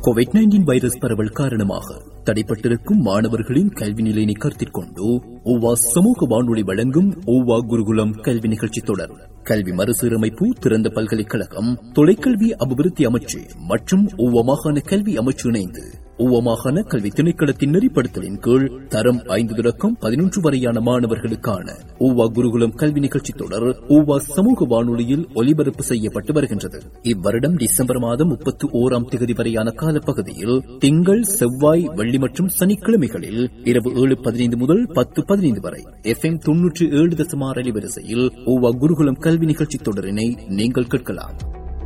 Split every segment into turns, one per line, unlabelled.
Covid nineteen virus பரவல் காரணமாக தடைப்பட்டிருக்கும் மாணவர்களின் கல்வி நிலையினை கருத்தில் கொண்டு ஓவா சமூக வானொலி வழங்கும் ஓவா குருகுலம் கல்வி நிகழ்ச்சி தொடர் கல்வி மறுசீரமைப்பு திறந்த பல்கலைக்கழகம் தொலைக்கல்வி அபிவிருத்தி அமைச்சு மற்றும் ஓவா மாகாண கல்வி அமைச்சு இணைந்து ஓவா மாகாண கல்வி திணைக்களத்தின் நெறிப்படுத்தலின் கீழ் தரம் ஐந்து தொடக்கம் பதினொன்று வரையான மாணவர்களுக்கான ஓவா குருகுலம் கல்வி நிகழ்ச்சி தொடர் ஓவா சமூக வானொலியில் ஒலிபரப்பு செய்யப்பட்டு வருகின்றது இவ்வருடம் டிசம்பர் மாதம் முப்பத்தி ஓராம் தேதி வரையான காலப்பகுதியில் திங்கள் செவ்வாய் வெள்ளி மற்றும் சனிக்கிழமைகளில் இரவு ஏழு பதினைந்து முதல் பத்து பதினைந்து வரை எஃப் எம் தொன்னூற்றி ஏழு தசமார் அலைவரிசையில் ஓவா குருகுலம் கல்வி நிகழ்ச்சி தொடரினை நீங்கள் கேட்கலாம்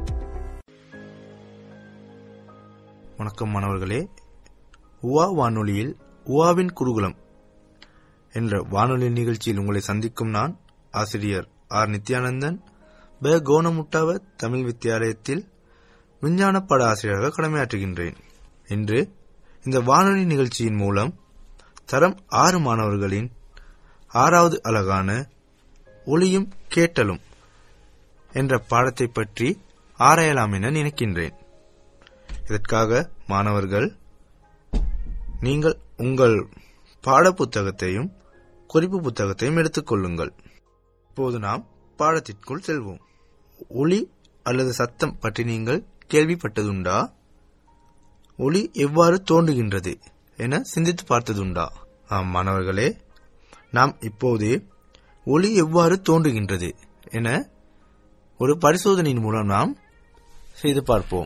வணக்கம் மாணவர்களே உவா வானொலியில் உவாவின் குருகுலம் என்ற வானொலி நிகழ்ச்சியில் உங்களை சந்திக்கும் நான் ஆசிரியர் ஆர் நித்யானந்தன் ப கோணமுட்டாவ தமிழ் வித்தியாலயத்தில் விஞ்ஞான பாட ஆசிரியராக கடமையாற்றுகின்றேன் இன்று இந்த வானொலி நிகழ்ச்சியின் மூலம் தரம் ஆறு மாணவர்களின் ஆறாவது அழகான ஒளியும் கேட்டலும் என்ற பாடத்தை பற்றி ஆராயலாம் என நினைக்கின்றேன் இதற்காக மாணவர்கள் நீங்கள் உங்கள் பாட புத்தகத்தையும் குறிப்பு புத்தகத்தையும் எடுத்துக்கொள்ளுங்கள் இப்போது நாம் பாடத்திற்குள் செல்வோம் ஒளி அல்லது சத்தம் பற்றி நீங்கள் கேள்விப்பட்டதுண்டா ஒளி எவ்வாறு தோன்றுகின்றது என சிந்தித்து பார்த்ததுண்டா ஆம் மாணவர்களே நாம் இப்போது ஒளி எவ்வாறு தோன்றுகின்றது என ஒரு பரிசோதனையின் மூலம் நாம் செய்து பார்ப்போம்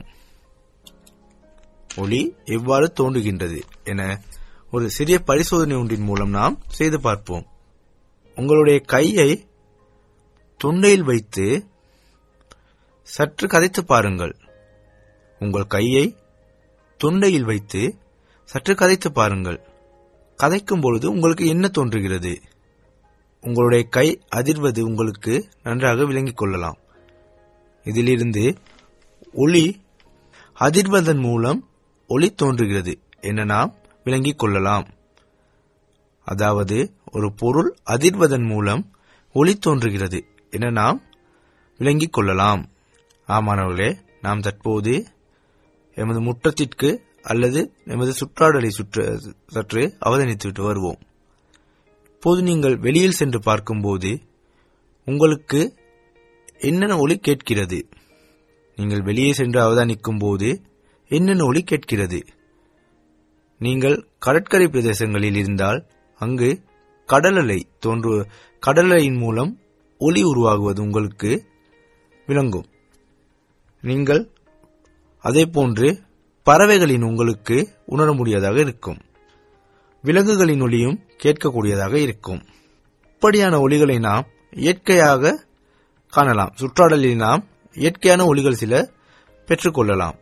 ஒளி எவ்வாறு தோன்றுகின்றது என ஒரு சிறிய பரிசோதனை ஒன்றின் மூலம் நாம் செய்து பார்ப்போம் உங்களுடைய கையை தொண்டையில் வைத்து சற்று கதைத்து பாருங்கள் உங்கள் கையை தொண்டையில் வைத்து சற்று கதைத்து பாருங்கள் கதைக்கும் பொழுது உங்களுக்கு என்ன தோன்றுகிறது உங்களுடைய கை அதிர்வது உங்களுக்கு நன்றாக விளங்கிக் கொள்ளலாம் இதிலிருந்து ஒளி அதிர்வதன் மூலம் ஒளி தோன்றுகிறது என நாம் விளங்கிக் கொள்ளலாம் அதாவது ஒரு பொருள் அதிர்வதன் மூலம் ஒளி தோன்றுகிறது என நாம் விளங்கிக் கொள்ளலாம் ஆமானவர்களே நாம் தற்போது எமது முற்றத்திற்கு அல்லது எமது சுற்றாடலை சுற்று சற்று அவதானித்துவிட்டு வருவோம் இப்போது நீங்கள் வெளியில் சென்று பார்க்கும்போது உங்களுக்கு என்னென்ன ஒளி கேட்கிறது நீங்கள் வெளியே சென்று அவதானிக்கும் போது என்னென்ன ஒளி கேட்கிறது நீங்கள் கடற்கரை பிரதேசங்களில் இருந்தால் அங்கு கடலலை தோன்று கடலலையின் மூலம் ஒளி உருவாகுவது உங்களுக்கு விளங்கும் நீங்கள் அதே போன்று பறவைகளின் உங்களுக்கு உணர முடியாதாக இருக்கும் விலங்குகளின் ஒளியும் கேட்கக்கூடியதாக இருக்கும் இப்படியான ஒளிகளை நாம் இயற்கையாக காணலாம் சுற்றாடலில் நாம் இயற்கையான ஒளிகள் சில பெற்றுக்கொள்ளலாம்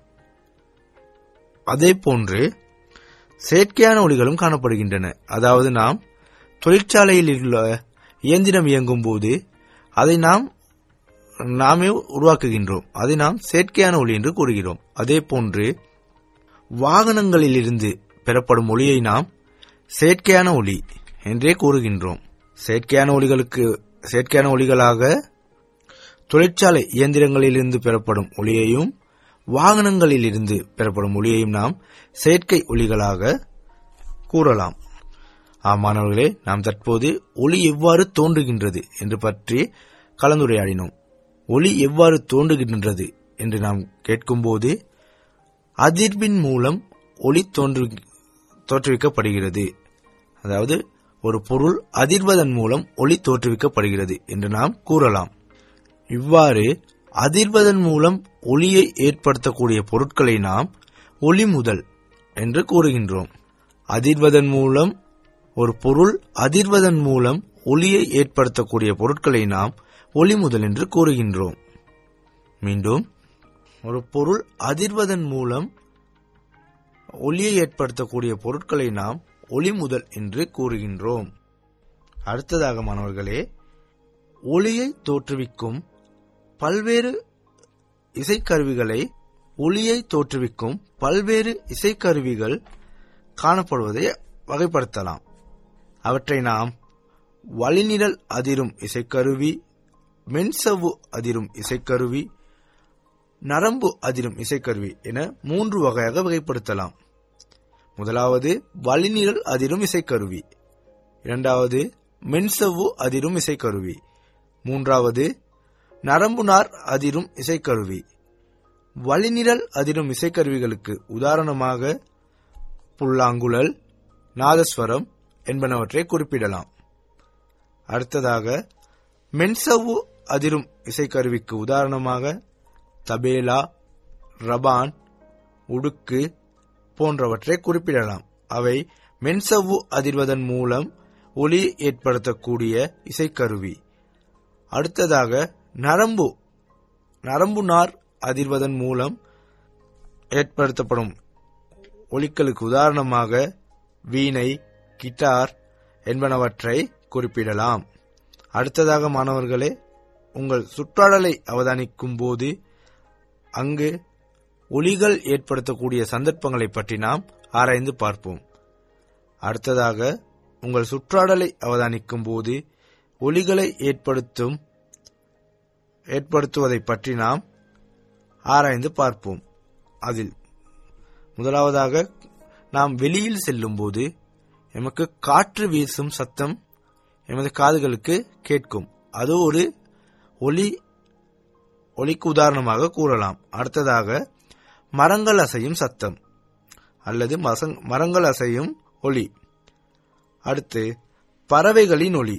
அதே போன்று செயற்கையான ஒளிகளும் காணப்படுகின்றன அதாவது நாம் தொழிற்சாலையில் உள்ள இயந்திரம் இயங்கும் போது அதை நாம் நாமே உருவாக்குகின்றோம் அதை நாம் செயற்கையான ஒளி என்று கூறுகிறோம் அதே போன்று வாகனங்களில் இருந்து பெறப்படும் ஒளியை நாம் செயற்கையான ஒளி என்றே கூறுகின்றோம் செயற்கையான ஒளிகளுக்கு செயற்கையான ஒளிகளாக தொழிற்சாலை இயந்திரங்களிலிருந்து பெறப்படும் ஒளியையும் வாகனங்களில் இருந்து பெறப்படும் ஒளியையும் நாம் செயற்கை ஒளிகளாக கூறலாம் ஆமாணவர்களே நாம் தற்போது ஒளி எவ்வாறு தோன்றுகின்றது என்று பற்றி கலந்துரையாடினோம் ஒளி எவ்வாறு தோன்றுகின்றது என்று நாம் கேட்கும்போது அதிர்வின் மூலம் ஒளி தோன்று தோற்றுவிக்கப்படுகிறது அதாவது ஒரு பொருள் அதிர்வதன் மூலம் ஒளி தோற்றுவிக்கப்படுகிறது என்று நாம் கூறலாம் இவ்வாறு அதிர்வதன் மூலம் ஒளியை ஏற்படுத்தக்கூடிய பொருட்களை நாம் ஒளி முதல் என்று கூறுகின்றோம் அதிர்வதன் மூலம் ஒரு பொருள் அதிர்வதன் மூலம் ஒளியை ஏற்படுத்தக்கூடிய பொருட்களை நாம் ஒளி முதல் என்று கூறுகின்றோம் மீண்டும் ஒரு பொருள் அதிர்வதன் மூலம் ஒளியை ஏற்படுத்தக்கூடிய பொருட்களை நாம் ஒளி முதல் என்று கூறுகின்றோம் அடுத்ததாக மாணவர்களே ஒளியை தோற்றுவிக்கும் பல்வேறு இசைக்கருவிகளை ஒளியை தோற்றுவிக்கும் பல்வேறு இசைக்கருவிகள் காணப்படுவதை வகைப்படுத்தலாம் அவற்றை நாம் வளிநிழல் அதிரும் இசைக்கருவி மென்சவ்வு அதிரும் இசைக்கருவி நரம்பு அதிரும் இசைக்கருவி என மூன்று வகையாக வகைப்படுத்தலாம் முதலாவது வழிநிழல் அதிரும் இசைக்கருவி இரண்டாவது மென்சவ்வு அதிரும் இசைக்கருவி மூன்றாவது நரம்பு நார் அதிரும் இசைக்கருவி வழிநிழல் அதிரும் இசைக்கருவிகளுக்கு உதாரணமாக புல்லாங்குழல் நாதஸ்வரம் என்பனவற்றை குறிப்பிடலாம் அடுத்ததாக மென்சவ்வு அதிரும் இசைக்கருவிக்கு உதாரணமாக தபேலா ரபான் உடுக்கு போன்றவற்றை குறிப்பிடலாம் அவை மென்சவ்வு அதிர்வதன் மூலம் ஒலி ஏற்படுத்தக்கூடிய இசைக்கருவி அடுத்ததாக நரம்பு நரம்பு நார் அதிர்வதன் மூலம் ஏற்படுத்தப்படும் ஒலிகளுக்கு உதாரணமாக வீணை கிட்டார் என்பனவற்றை குறிப்பிடலாம் அடுத்ததாக மாணவர்களே உங்கள் சுற்றாடலை அவதானிக்கும் போது அங்கு ஒலிகள் ஏற்படுத்தக்கூடிய சந்தர்ப்பங்களை பற்றி நாம் ஆராய்ந்து பார்ப்போம் அடுத்ததாக உங்கள் சுற்றாடலை அவதானிக்கும் போது ஒலிகளை ஏற்படுத்தும் ஏற்படுத்துவதை பற்றி நாம் ஆராய்ந்து பார்ப்போம் அதில் முதலாவதாக நாம் வெளியில் செல்லும்போது எமக்கு காற்று வீசும் சத்தம் எமது காதுகளுக்கு கேட்கும் அது ஒரு ஒலி ஒலிக்கு உதாரணமாக கூறலாம் அடுத்ததாக மரங்கள் அசையும் சத்தம் அல்லது மசங் மரங்கள் அசையும் ஒலி அடுத்து பறவைகளின் ஒலி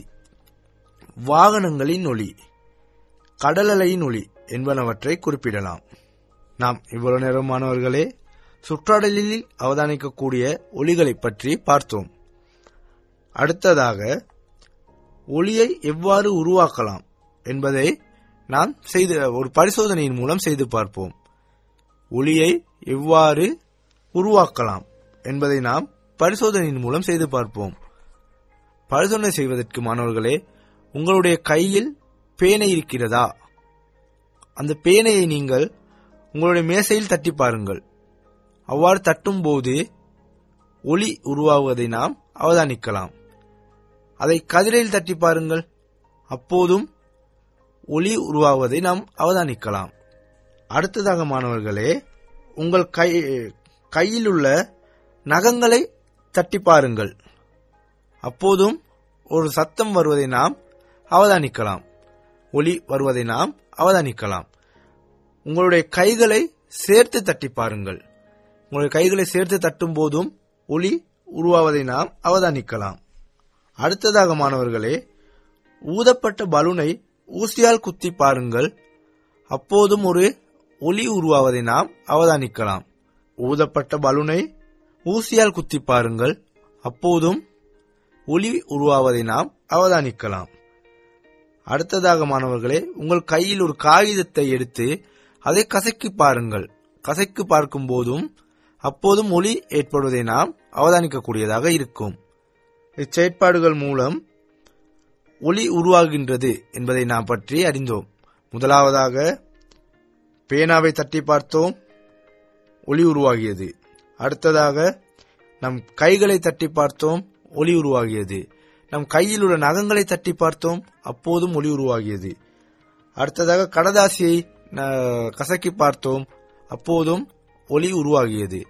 வாகனங்களின் ஒலி கடலலையின் ஒலி என்பனவற்றை குறிப்பிடலாம் நாம் இவ்வளவு நேரம் மாணவர்களே சுற்றாடலில் அவதானிக்கக்கூடிய ஒலிகளை பற்றி பார்த்தோம் அடுத்ததாக ஒளியை எவ்வாறு உருவாக்கலாம் என்பதை நாம் செய்து ஒரு பரிசோதனையின் மூலம் செய்து பார்ப்போம் ஒளியை எவ்வாறு உருவாக்கலாம் என்பதை நாம் பரிசோதனையின் மூலம் செய்து பார்ப்போம் பரிசோதனை செய்வதற்கு மாணவர்களே உங்களுடைய கையில் பேனை இருக்கிறதா அந்த பேனையை நீங்கள் உங்களுடைய மேசையில் தட்டி பாருங்கள் அவ்வாறு தட்டும் போது ஒளி உருவாகுவதை நாம் அவதானிக்கலாம் அதை கதிரையில் தட்டி பாருங்கள் அப்போதும் ஒளி உருவாகுவதை நாம் அவதானிக்கலாம் அடுத்ததாக மாணவர்களே உங்கள் கை கையில் உள்ள நகங்களை தட்டி பாருங்கள் அப்போதும் ஒரு சத்தம் வருவதை நாம் அவதானிக்கலாம் ஒளி வருவதை நாம் அவதானிக்கலாம் உங்களுடைய கைகளை சேர்த்து தட்டி பாருங்கள் உங்களுடைய கைகளை சேர்த்து தட்டும் போதும் ஒளி உருவாவதை நாம் அவதானிக்கலாம் அடுத்ததாக மாணவர்களே ஊதப்பட்ட பலூனை ஊசியால் குத்தி பாருங்கள் அப்போதும் ஒரு ஒளி உருவாவதை நாம் அவதானிக்கலாம் ஊதப்பட்ட பலூனை ஊசியால் குத்தி பாருங்கள் அப்போதும் ஒளி உருவாவதை நாம் அவதானிக்கலாம் அடுத்ததாக மாணவர்களே உங்கள் கையில் ஒரு காகிதத்தை எடுத்து அதை கசக்கி பாருங்கள் கசக்கி பார்க்கும் போதும் அப்போதும் ஒளி ஏற்படுவதை நாம் அவதானிக்கக்கூடியதாக இருக்கும் இச்செயற்பாடுகள் மூலம் ஒளி உருவாகின்றது என்பதை நாம் பற்றி அறிந்தோம் முதலாவதாக பேனாவை தட்டி பார்த்தோம் ஒளி உருவாகியது அடுத்ததாக நம் கைகளை தட்டி பார்த்தோம் ஒளி உருவாகியது நம் கையில் உள்ள நகங்களை தட்டி பார்த்தோம் அப்போதும் ஒளி உருவாகியது அடுத்ததாக கடதாசியை ந- கசக்கி பார்த்தோம் அப்போதும் ஒளி உருவாகியது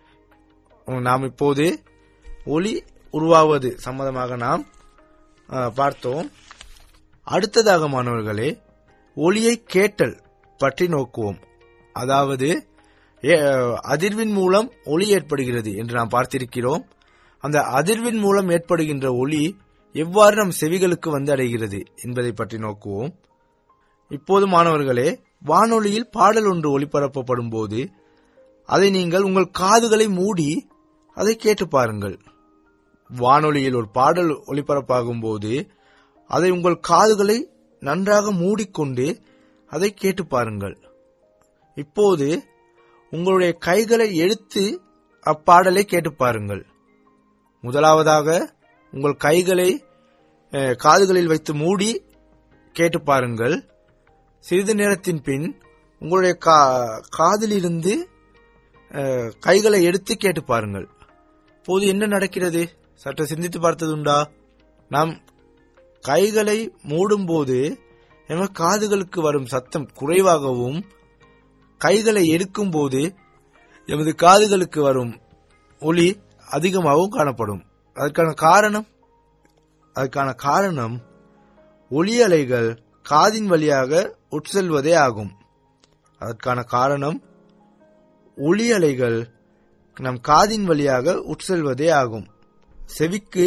நாம் இப்போது ஒளி உருவாவது சம்பந்தமாக நாம் ஆ, பார்த்தோம் அடுத்ததாக மாணவர்களே ஒளியை கேட்டல் பற்றி நோக்குவோம் அதாவது ஏ- அதிர்வின் மூலம் ஒளி ஏற்படுகிறது என்று நாம் பார்த்திருக்கிறோம் அந்த அதிர்வின் மூலம் ஏற்படுகின்ற ஒளி எவ்வாறு நம் செவிகளுக்கு வந்து அடைகிறது என்பதை பற்றி நோக்குவோம் இப்போது மாணவர்களே வானொலியில் பாடல் ஒன்று ஒளிபரப்பப்படும் போது அதை நீங்கள் உங்கள் காதுகளை மூடி அதை கேட்டு பாருங்கள் வானொலியில் ஒரு பாடல் ஒளிபரப்பாகும் போது அதை உங்கள் காதுகளை நன்றாக மூடிக்கொண்டு அதை கேட்டு பாருங்கள் இப்போது உங்களுடைய கைகளை எடுத்து அப்பாடலை கேட்டு பாருங்கள் முதலாவதாக உங்கள் கைகளை அஹ், காதுகளில் வைத்து மூடி கேட்டு பாருங்கள் சிறிது நேரத்தின் பின் உங்களுடைய கா- காதிலிருந்து அஹ், கைகளை எடுத்து கேட்டு பாருங்கள் போது என்ன நடக்கிறது சற்று சிந்தித்து பார்த்ததுண்டா நாம் கைகளை மூடும்போது எமது காதுகளுக்கு வரும் சத்தம் குறைவாகவும் கைகளை எடுக்கும் போது எமது காதுகளுக்கு வரும் ஒலி அதிகமாகவும் காணப்படும் அதற்கான காரணம் அதற்கான காரணம் ஒலி அலைகள் காதின் வழியாக உட்செல்வதே ஆகும் அதற்கான காரணம் ஒலி அலைகள் நம் காதின் வழியாக உட்செல்வதே ஆகும் செவிக்கு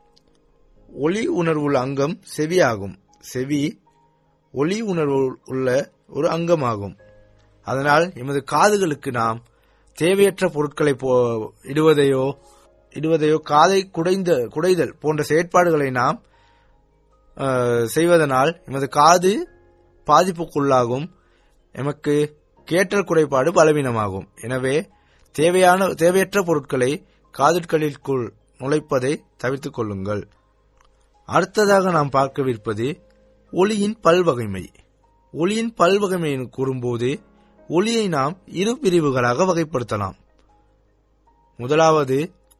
ஒளி உணர்வுள்ள அங்கம் செவி ஆகும் செவி ஒளி உணர்வு உள்ள ஒரு அங்கமாகும் அதனால் எமது காதுகளுக்கு நாம் தேவையற்ற பொருட்களை போ- இடுவதையோ இடுவதையோ காதை குடைந்த குடைதல் போன்ற செயற்பாடுகளை நாம் அஹ், செய்வதனால் எமது காது பாதிப்புக்குள்ளாகும் எமக்கு கேட்டல் குறைபாடு பலவீனமாகும் எனவே தேவையான தேவையற்ற பொருட்களை காதுட்களிற்குள் நுழைப்பதை தவிர்த்துக் கொள்ளுங்கள் அடுத்ததாக நாம் பார்க்கவிருப்பது ஒளியின் பல்வகைமை ஒளியின் பல்வகைமை என கூறும்போது ஒளியை நாம் இரு பிரிவுகளாக வகைப்படுத்தலாம் முதலாவது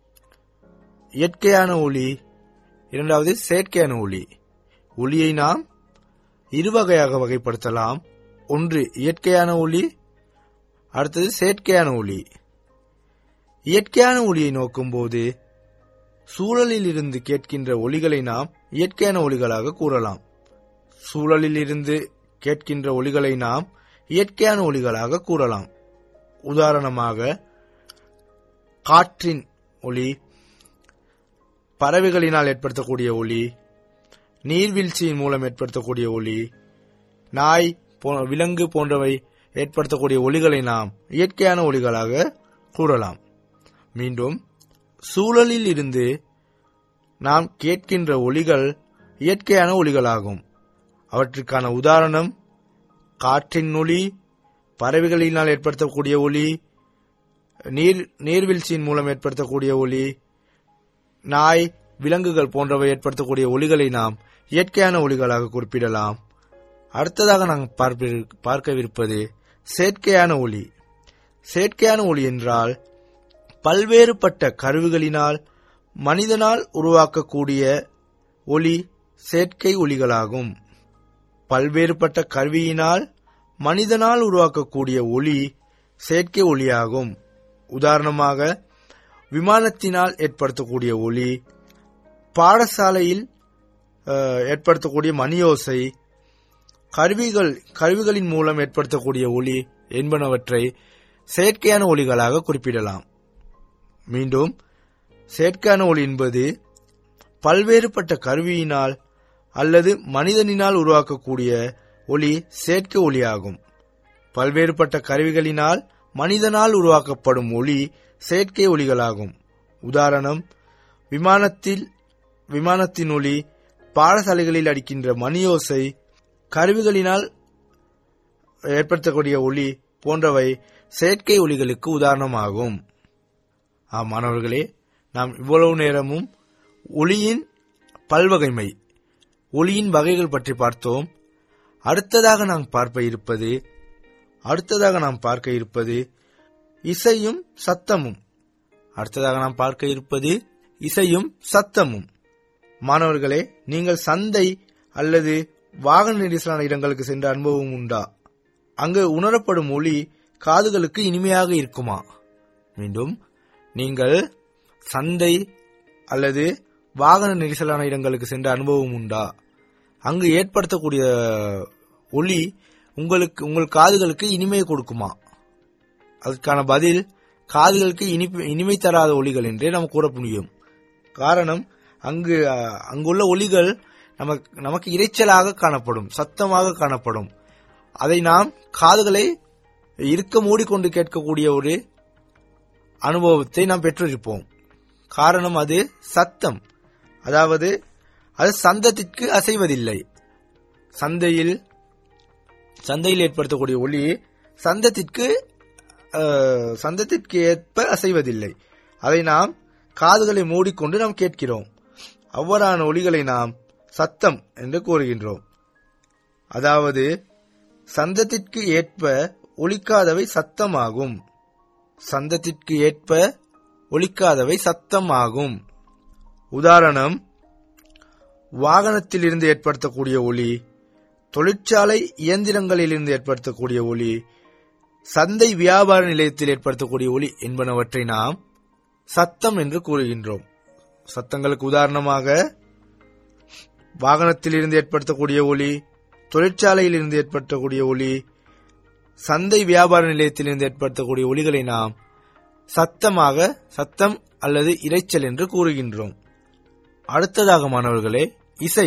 இயற்கையான ஒளி இரண்டாவது செயற்கையான ஒளி ஒளியை நாம் இரு வகையாக வகைப்படுத்தலாம் ஒன்று இயற்கையான ஒளி அடுத்தது செயற்கையான ஒளி இயற்கையான ஒளியை நோக்கும்போது சூழலில் இருந்து கேட்கின்ற ஒலிகளை நாம் இயற்கையான ஒலிகளாக கூறலாம் சூழலில் இருந்து கேட்கின்ற ஒலிகளை நாம் இயற்கையான ஒலிகளாக கூறலாம் உதாரணமாக காற்றின் ஒலி பறவைகளினால் ஏற்படுத்தக்கூடிய ஒலி நீர்வீழ்ச்சியின் மூலம் ஏற்படுத்தக்கூடிய ஒலி நாய் போ- விலங்கு போன்றவை ஏற்படுத்தக்கூடிய ஒலிகளை நாம் இயற்கையான ஒலிகளாக கூறலாம் மீண்டும் சூழலில் இருந்து நாம் கேட்கின்ற ஒலிகள் இயற்கையான ஒலிகளாகும் அவற்றுக்கான உதாரணம் காற்றின் ஒலி பறவைகளினால் ஏற்படுத்தக்கூடிய ஒலி நீர் நீர்வீழ்ச்சியின் மூலம் ஏற்படுத்தக்கூடிய ஒலி நாய் விலங்குகள் போன்றவை ஏற்படுத்தக்கூடிய ஒலிகளை நாம் இயற்கையான ஒலிகளாக குறிப்பிடலாம் அடுத்ததாக நாம் பார்ப்பி- பார்க்கவிருப்பது செயற்கையான ஒலி செயற்கையான ஒலி என்றால் பல்வேறுபட்ட கருவிகளினால் மனிதனால் உருவாக்கக்கூடிய ஒலி செயற்கை ஒலிகளாகும் பல்வேறுபட்ட கருவியினால் மனிதனால் உருவாக்கக்கூடிய ஒலி செயற்கை ஒலியாகும் உதாரணமாக விமானத்தினால் ஏற்படுத்தக்கூடிய ஒலி பாடசாலையில் அஹ், ஏற்படுத்தக்கூடிய மணியோசை கருவிகள் கருவிகளின் மூலம் ஏற்படுத்தக்கூடிய ஒலி என்பனவற்றை செயற்கையான ஒலிகளாக குறிப்பிடலாம் மீண்டும் செயற்கையான ஒலி என்பது பல்வேறுபட்ட கருவியினால் அல்லது மனிதனினால் உருவாக்கக்கூடிய ஒலி செயற்கை ஒலியாகும் பல்வேறுபட்ட கருவிகளினால் மனிதனால் உருவாக்கப்படும் ஒலி செயற்கை ஒலிகளாகும் உதாரணம் விமானத்தில் விமானத்தின் ஒலி பாடசாலைகளில் அடிக்கின்ற மணியோசை கருவிகளினால் ஏற்படுத்தக்கூடிய ஒலி போன்றவை செயற்கை ஒலிகளுக்கு உதாரணமாகும் ஆம் மாணவர்களே நாம் இவ்வளவு நேரமும் ஒளியின் பல்வகைமை ஒளியின் வகைகள் பற்றி பார்த்தோம் அடுத்ததாக நாம் பார்க்க இருப்பது அடுத்ததாக நாம் பார்க்க இருப்பது இசையும் சத்தமும் அடுத்ததாக நாம் பார்க்க இருப்பது இசையும் சத்தமும் மாணவர்களே நீங்கள் சந்தை அல்லது வாகன நெரிசலான இடங்களுக்கு சென்ற அனுபவம் உண்டா அங்கு உணரப்படும் ஒளி காதுகளுக்கு இனிமையாக இருக்குமா மீண்டும் நீங்கள் சந்தை அல்லது வாகன நெரிசலான இடங்களுக்கு சென்ற அனுபவம் உண்டா அங்கு ஏற்படுத்தக்கூடிய ஒளி உங்களுக்கு உங்கள் காதுகளுக்கு இனிமை கொடுக்குமா அதற்கான பதில் காதுகளுக்கு இனிப்பு இனிமை தராத ஒலிகள் என்றே நாம் கூற முடியும் காரணம் அங்கு அஹ், அங்குள்ள ஒலிகள் நமக்கு நமக்கு இரைச்சலாக காணப்படும் சத்தமாக காணப்படும் அதை நாம் காதுகளை இருக்க மூடிக்கொண்டு கேட்கக்கூடிய ஒரு அனுபவத்தை நாம் பெற்றிருப்போம் காரணம் அது சத்தம் அதாவது அது சந்தத்திற்கு அசைவதில்லை சந்தையில் சந்தையில் ஏற்படுத்தக்கூடிய ஒளி சந்தத்திற்கு அஹ், சந்தத்திற்கு ஏற்ப அசைவதில்லை அதை நாம் காதுகளை மூடிக்கொண்டு நாம் கேட்கிறோம் அவ்வாறான ஒலிகளை நாம் சத்தம் என்று கூறுகின்றோம் அதாவது சந்தத்திற்கு ஏற்ப ஒலிக்காதவை சத்தமாகும் சந்தத்திற்கு ஏற்ப ஒலிக்காதவை சத்தமாகும் உதாரணம் வாகனத்திலிருந்து ஏற்படுத்தக்கூடிய ஒலி தொழிற்சாலை இயந்திரங்களிலிருந்து ஏற்படுத்தக்கூடிய ஒலி சந்தை வியாபார நிலையத்தில் ஏற்படுத்தக்கூடிய ஒலி என்பனவற்றை நாம் சத்தம் என்று கூறுகின்றோம் சத்தங்களுக்கு உதாரணமாக வாகனத்தில் இருந்து ஏற்படுத்தக்கூடிய ஒலி தொழிற்சாலையில் இருந்து ஏற்படுத்தக்கூடிய ஒலி சந்தை வியாபார நிலையத்தில் இருந்து ஏற்படுத்தக்கூடிய ஒலிகளை நாம் சத்தமாக சத்தம் அல்லது இரைச்சல் என்று கூறுகின்றோம் அடுத்ததாக மாணவர்களே இசை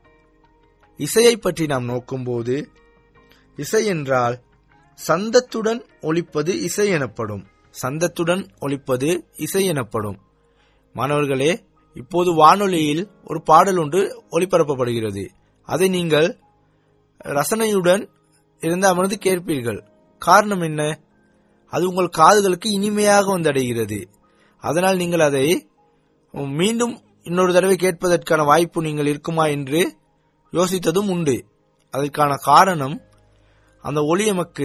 இசையை பற்றி நாம் நோக்கும்போது இசை என்றால் சந்தத்துடன் ஒலிப்பது இசை எனப்படும் சந்தத்துடன் ஒலிப்பது இசை எனப்படும் மாணவர்களே இப்போது வானொலியில் ஒரு பாடல் ஒன்று ஒளிபரப்பப்படுகிறது அதை நீங்கள் ரசனையுடன் இருந்து அமர்ந்து கேட்பீர்கள் காரணம் என்ன அது உங்கள் காதுகளுக்கு இனிமையாக வந்தடைகிறது அதனால் நீங்கள் அதை மீண்டும் இன்னொரு தடவை கேட்பதற்கான வாய்ப்பு நீங்கள் இருக்குமா என்று யோசித்ததும் உண்டு அதற்கான காரணம் அந்த ஒளி எமக்கு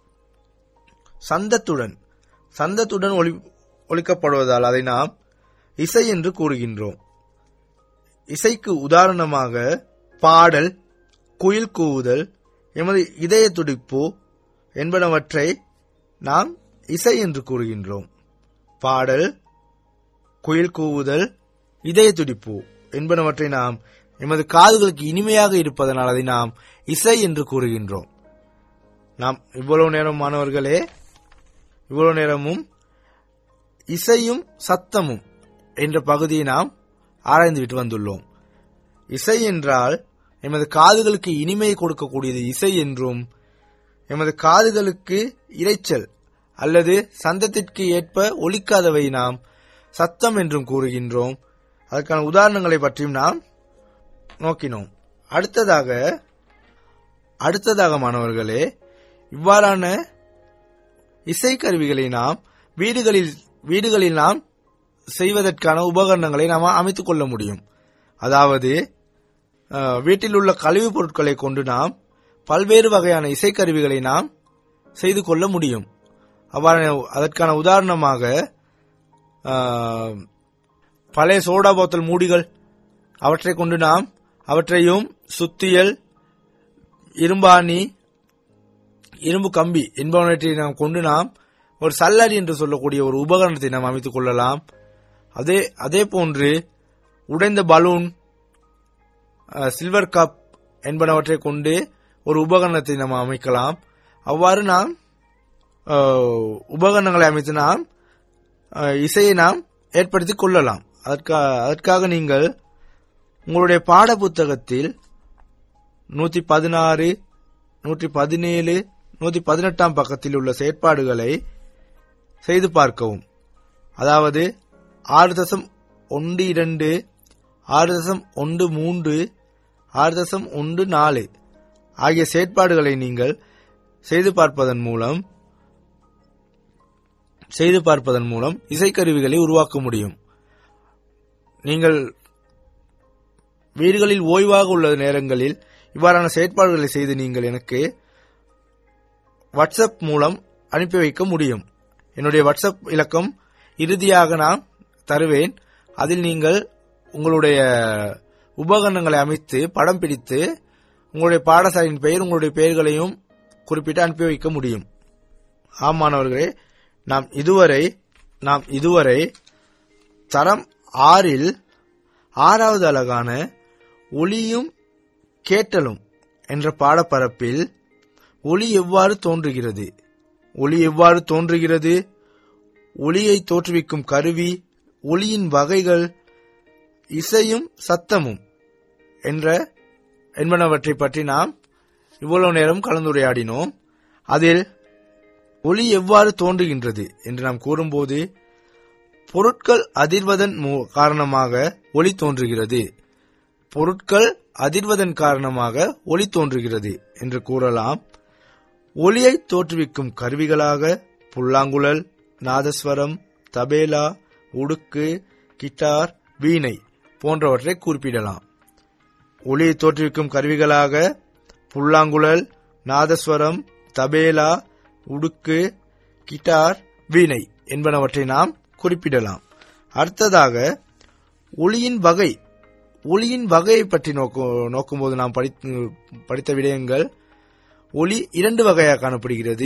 சந்தத்துடன் சந்தத்துடன் ஒளி ஒழிக்கப்படுவதால் அதை நாம் இசை என்று கூறுகின்றோம் இசைக்கு உதாரணமாக பாடல் குயில் கூவுதல் எமது இதய துடிப்பு என்பனவற்றை நாம் இசை என்று கூறுகின்றோம் பாடல் குயில் கூவுதல் இதய துடிப்பு என்பனவற்றை நாம் எமது காதுகளுக்கு இனிமையாக இருப்பதனால் அதை நாம் இசை என்று கூறுகின்றோம் நாம் இவ்வளவு நேரம் மாணவர்களே இவ்வளவு நேரமும் இசையும் சத்தமும் என்ற பகுதியை நாம் ஆராய்ந்துவிட்டு வந்துள்ளோம் இசை என்றால் எமது காதுகளுக்கு இனிமையை கொடுக்கக்கூடியது இசை என்றும் எமது காதுகளுக்கு இரைச்சல் அல்லது சந்தத்திற்கு ஏற்ப ஒலிக்காதவை நாம் சத்தம் என்றும் கூறுகின்றோம் அதற்கான உதாரணங்களை பற்றியும் நாம் நோக்கினோம் அடுத்ததாக அடுத்ததாக மாணவர்களே இவ்வாறான இசைக்கருவிகளை நாம் வீடுகளில் வீடுகளில் நாம் செய்வதற்கான உபகரணங்களை நாம் அமைத்துக் கொள்ள முடியும் அதாவது அஹ், வீட்டில் உள்ள கழிவுப் பொருட்களை கொண்டு நாம் பல்வேறு வகையான இசைக்கருவிகளை நாம் செய்து கொள்ள முடியும் அவ்வாறு அதற்கான உதாரணமாக அஹ், பழைய சோடா போத்தல் மூடிகள் அவற்றை கொண்டு நாம் அவற்றையும் சுத்தியல் இரும்பாணி இரும்பு கம்பி என்பவற்றை நாம் கொண்டு நாம் ஒரு சல்லரி என்று சொல்லக்கூடிய ஒரு உபகரணத்தை நாம் அமைத்துக் கொள்ளலாம் அதே அதே போன்று உடைந்த பலூன் அஹ், சில்வர் கப் என்பனவற்றை கொண்டு ஒரு உபகரணத்தை நாம் அமைக்கலாம் அவ்வாறு நாம் அஹ், உபகரணங்களை அமைத்து நாம் அஹ், இசையை நாம் ஏற்படுத்திக் கொள்ளலாம் அதற்காக அதற்காக நீங்கள் உங்களுடைய பாட புத்தகத்தில் நூத்தி பதினாறு நூற்றி பதினேழு நூத்தி பதினெட்டாம் பக்கத்தில் உள்ள செயற்பாடுகளை செய்து பார்க்கவும் அதாவது ஆறு தசம் ஒன்று இரண்டு ஆறு தசம் ஒன்று மூன்று ஆறு தசம் ஒன்று நாலு ஆகிய செயற்பாடுகளை நீங்கள் செய்து பார்ப்பதன் மூலம் செய்து பார்ப்பதன் மூலம் இசைக்கருவிகளை உருவாக்க முடியும் நீங்கள் வீடுகளில் ஓய்வாக உள்ள நேரங்களில் இவ்வாறான செயற்பாடுகளை செய்து நீங்கள் எனக்கு வாட்ஸ்அப் மூலம் அனுப்பி வைக்க முடியும் என்னுடைய வாட்ஸ்அப் இலக்கம் இறுதியாக நான் தருவேன் அதில் நீங்கள் உங்களுடைய உபகரணங்களை அமைத்து படம் பிடித்து உங்களுடைய பாடசாலையின் பெயர் உங்களுடைய பெயர்களையும் குறிப்பிட்டு அனுப்பி வைக்க முடியும் ஆமாணவர்களே நாம் இதுவரை நாம் இதுவரை தரம் ஆறில் ஆறாவது அழகான ஒளியும் கேட்டலும் என்ற பாடப்பரப்பில் ஒளி எவ்வாறு தோன்றுகிறது ஒளி எவ்வாறு தோன்றுகிறது ஒளியை தோற்றுவிக்கும் கருவி ஒளியின் வகைகள் இசையும் சத்தமும் என்ற என்பனவற்றை பற்றி நாம் இவ்வளவு நேரம் கலந்துரையாடினோம் அதில் ஒளி எவ்வாறு தோன்றுகின்றது என்று நாம் கூறும்போது பொருட்கள் அதிர்வதன் மூ- காரணமாக ஒளி தோன்றுகிறது பொருட்கள் அதிர்வதன் காரணமாக ஒளி தோன்றுகிறது என்று கூறலாம் ஒளியை தோற்றுவிக்கும் கருவிகளாக புல்லாங்குழல் நாதஸ்வரம் தபேலா உடுக்கு கிட்டார் வீணை போன்றவற்றை குறிப்பிடலாம் ஒளியை தோற்றுவிக்கும் கருவிகளாக புல்லாங்குழல் நாதஸ்வரம் தபேலா உடுக்கு கிட்டார் வீணை என்பனவற்றை நாம் குறிப்பிடலாம் அடுத்ததாக ஒளியின் வகை ஒளியின் வகையை பற்றி நோக்கு நோக்கும்போது நாம் படித்து படித்த விடயங்கள் ஒளி இரண்டு வகையாக காணப்படுகிறது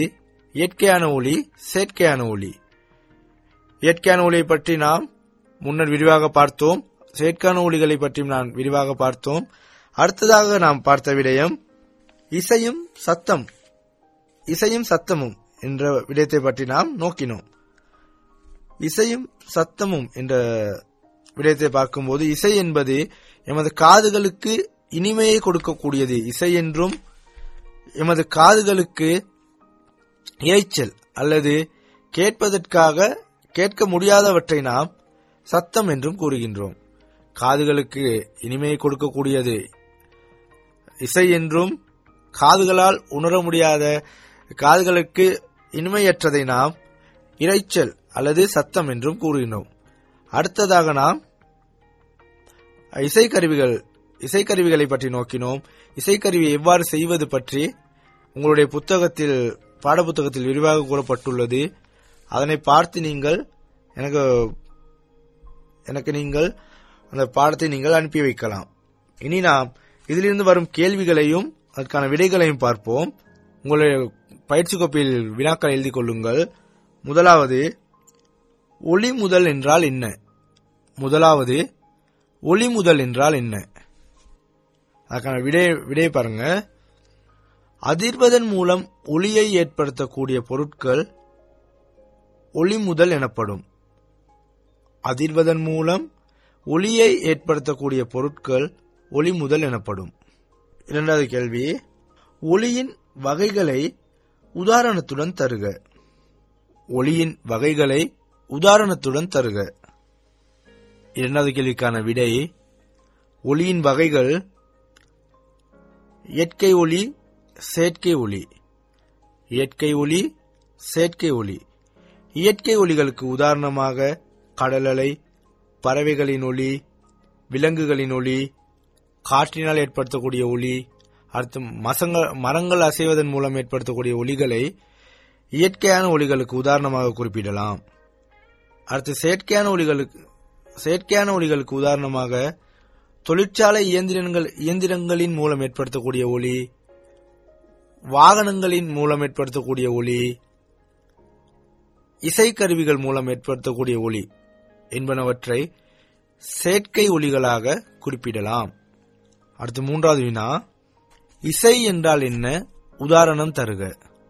இயற்கையான ஒளி செயற்கையான ஒளி இயற்கையான ஒளியை பற்றி நாம் முன்னர் விரிவாக பார்த்தோம் செயற்கையான ஒளிகளை பற்றியும் நான் விரிவாக பார்த்தோம் அடுத்ததாக நாம் பார்த்த விடயம் இசையும் சத்தம் இசையும் சத்தமும் என்ற விடயத்தை பற்றி நாம் நோக்கினோம் இசையும் சத்தமும் என்ற விடயத்தை பார்க்கும்போது இசை என்பது எமது காதுகளுக்கு இனிமையை கொடுக்கக்கூடியது இசை என்றும் எமது காதுகளுக்கு இரைச்சல் அல்லது கேட்பதற்காக கேட்க முடியாதவற்றை நாம் சத்தம் என்றும் கூறுகின்றோம் காதுகளுக்கு இனிமையை கொடுக்கக்கூடியது இசை என்றும் காதுகளால் உணர முடியாத காதுகளுக்கு இனிமையற்றதை நாம் இரைச்சல் அல்லது சத்தம் என்றும் கூறுகின்றோம் அடுத்ததாக நாம் இசைக்கருவிகள் இசைக்கருவிகளை பற்றி நோக்கினோம் இசைக்கருவி எவ்வாறு செய்வது பற்றி உங்களுடைய புத்தகத்தில் பாடப்புத்தகத்தில் விரிவாக கூறப்பட்டுள்ளது அதனை பார்த்து நீங்கள் எனக்கு எனக்கு நீங்கள் அந்த பாடத்தை நீங்கள் அனுப்பி வைக்கலாம் இனி நாம் இதிலிருந்து வரும் கேள்விகளையும் அதற்கான விடைகளையும் பார்ப்போம் உங்களுடைய பயிற்சி கோப்பில் வினாக்கள் எழுதி கொள்ளுங்கள் முதலாவது ஒளி முதல் என்றால் என்ன முதலாவது ஒளி முதல் என்றால் என்ன அதுக்கான விடை விடை பாருங்க அதிர்வதன் மூலம் ஒளியை ஏற்படுத்தக்கூடிய பொருட்கள் ஒளி முதல் எனப்படும் அதிர்வதன் மூலம் ஒளியை ஏற்படுத்தக்கூடிய பொருட்கள் ஒளி முதல் எனப்படும் இரண்டாவது கேள்வி ஒளியின் வகைகளை உதாரணத்துடன் தருக ஒளியின் வகைகளை உதாரணத்துடன் தருக இரண்டாவது கேள்விக்கான விடை ஒளியின் வகைகள் இயற்கை ஒளி செயற்கை ஒளி இயற்கை ஒளி செயற்கை ஒளி இயற்கை ஒளிகளுக்கு உதாரணமாக கடலலை பறவைகளின் ஒளி விலங்குகளின் ஒளி காற்றினால் ஏற்படுத்தக்கூடிய ஒளி அடுத்து மசங்கள் மரங்கள் அசைவதன் மூலம் ஏற்படுத்தக்கூடிய ஒளிகளை இயற்கையான ஒளிகளுக்கு உதாரணமாக குறிப்பிடலாம் அடுத்து செயற்கையான ஒளிகளுக்கு செயற்கையான ஒளிகளுக்கு உதாரணமாக தொழிற்சாலை இயந்திரங்கள் இயந்திரங்களின் மூலம் ஏற்படுத்தக்கூடிய ஒளி வாகனங்களின் மூலம் ஏற்படுத்தக்கூடிய ஒளி இசைக்கருவிகள் மூலம் ஏற்படுத்தக்கூடிய ஒளி என்பனவற்றை செயற்கை ஒளிகளாக குறிப்பிடலாம் அடுத்து மூன்றாவது வினா இசை என்றால் என்ன உதாரணம் தருக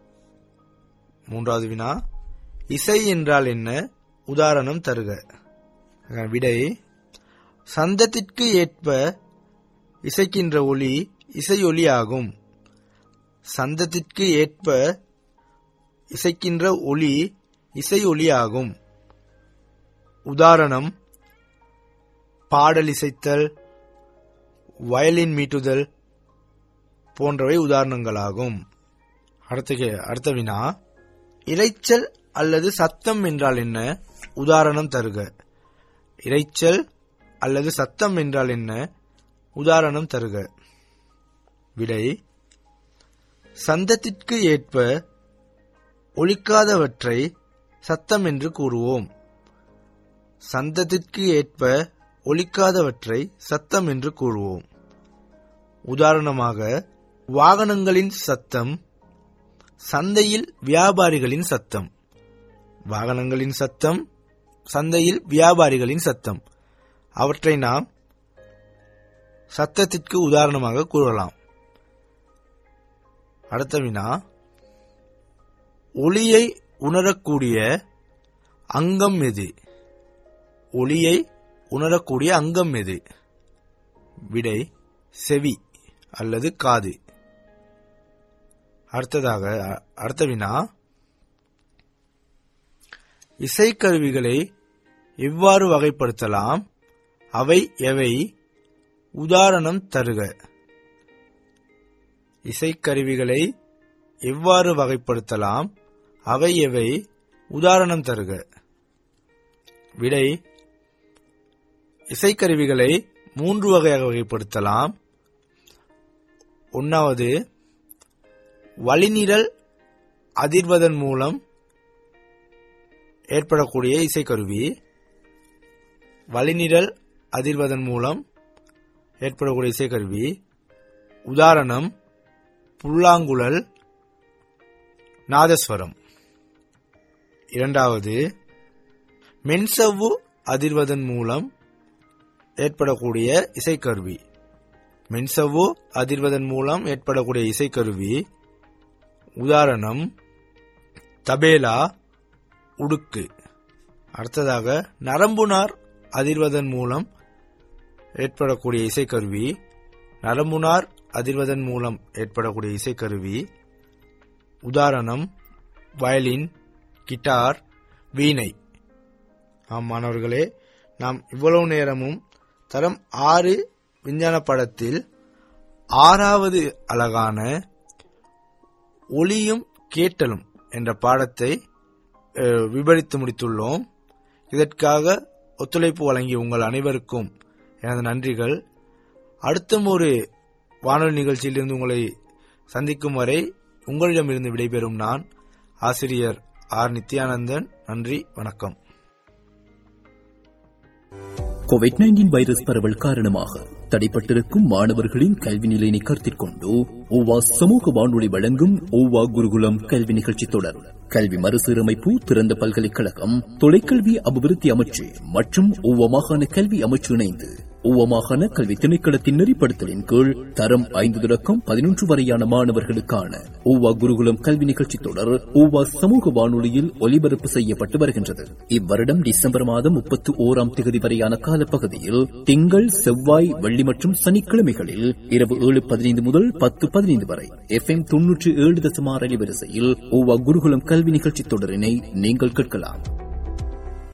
மூன்றாவது வினா இசை என்றால் என்ன உதாரணம் தருக விடை சந்தத்திற்கு ஏற்ப இசைக்கின்ற ஒளி இசை ஒளி ஆகும் சந்தத்திற்கு ஏற்ப இசைக்கின்ற ஒளி இசை ஒளி ஆகும் உதாரணம் பாடல் இசைத்தல் வயலின் மீட்டுதல் போன்றவை உதாரணங்களாகும் அடுத்த கே- அடுத்த வினா இரைச்சல் அல்லது சத்தம் என்றால் என்ன உதாரணம் தருக இரைச்சல் அல்லது சத்தம் என்றால் என்ன உதாரணம் தருக விடை சந்தத்திற்கு ஏற்ப ஒலிக்காதவற்றை சத்தம் என்று கூறுவோம் சந்தத்திற்கு ஏற்ப ஒலிக்காதவற்றை சத்தம் என்று கூறுவோம் உதாரணமாக வாகனங்களின் சத்தம் சந்தையில் வியாபாரிகளின் சத்தம் வாகனங்களின் சத்தம் சந்தையில் வியாபாரிகளின் சத்தம் அவற்றை நாம் சத்தத்திற்கு உதாரணமாக கூறலாம் அடுத்த வினா ஒளியை உணரக்கூடிய அங்கம் எது ஒளியை உணரக்கூடிய அங்கம் எது விடை செவி அல்லது காது அடுத்ததாக அ- அடுத்த வினா இசைக்கருவிகளை எவ்வாறு வகைப்படுத்தலாம் அவை எவை உதாரணம் தருக இசைக்கருவிகளை எவ்வாறு வகைப்படுத்தலாம் அவை எவை உதாரணம் தருக விடை இசைக்கருவிகளை மூன்று வகையாக வகைப்படுத்தலாம் ஒன்னாவது வளிநிரல் அதிர்வதன் மூலம் ஏற்படக்கூடிய இசைக்கருவி வளிநிரல் அதிர்வதன் மூலம் ஏற்படக்கூடிய இசைக்கருவி உதாரணம் புல்லாங்குழல் நாதஸ்வரம் இரண்டாவது மென்சவ்வு அதிர்வதன் மூலம் ஏற்படக்கூடிய இசைக்கருவி மென்சவ்வு அதிர்வதன் மூலம் ஏற்படக்கூடிய இசைக்கருவி உதாரணம் தபேலா உடுக்கு அடுத்ததாக நரம்புனார் அதிர்வதன் மூலம் ஏற்படக்கூடிய இசைக்கருவி நரம்புனார் அதிர்வதன் மூலம் ஏற்படக்கூடிய இசைக்கருவி உதாரணம் வயலின் கிட்டார் வீணை ஆம் மாணவர்களே நாம் இவ்வளவு நேரமும் தரம் ஆறு விஞ்ஞான படத்தில் ஆறாவது அழகான ஒளியும் கேட்டலும் என்ற பாடத்தை அஹ், விவரித்து முடித்துள்ளோம் இதற்காக ஒத்துழைப்பு வழங்கிய உங்கள் அனைவருக்கும் எனது நன்றிகள் அடுத்தும் ஒரு வானொலி நிகழ்ச்சியிலிருந்து உங்களை சந்திக்கும் வரை உங்களிடமிருந்து விடைபெறும் நான் ஆசிரியர் ஆர் நித்யானந்தன் நன்றி வணக்கம்
கோவிட் நைன்டீன் வைரஸ் பரவல் காரணமாக தடைப்பட்டிருக்கும் மாணவர்களின் கல்வி நிலையினை கருத்தில் கொண்டு ஓவா சமூக வானொலி வழங்கும் ஓவா குருகுலம் கல்வி நிகழ்ச்சி தொடர் கல்வி மறுசீரமைப்பு திறந்த பல்கலைக்கழகம் தொலைக்கல்வி அபிவிருத்தி அமைச்சு மற்றும் ஓவா மாகாண கல்வி அமைச்சு இணைந்து ஓவா மாகாண கல்வி திணைக்களத்தின் நெறிப்படுத்தலின் கீழ் தரம் ஐந்து தொடக்கம் பதினொன்று வரையான மாணவர்களுக்கான ஓவா குருகுலம் கல்வி நிகழ்ச்சி தொடர் ஓவா சமூக வானொலியில் ஒலிபரப்பு செய்யப்பட்டு வருகின்றது இவ்வருடம் டிசம்பர் மாதம் முப்பத்தி ஓராம் தேதி வரையான காலப்பகுதியில் திங்கள் செவ்வாய் வெள்ளி மற்றும் சனிக்கிழமைகளில் இரவு ஏழு பதினைந்து முதல் பத்து பதினைந்து வரை எஃப் எம் தொன்னூற்றி ஏழு தசமார் அலைவரிசையில் ஓவா குருகுலம் கல்வி நிகழ்ச்சி தொடரினை நீங்கள் கேட்கலாம்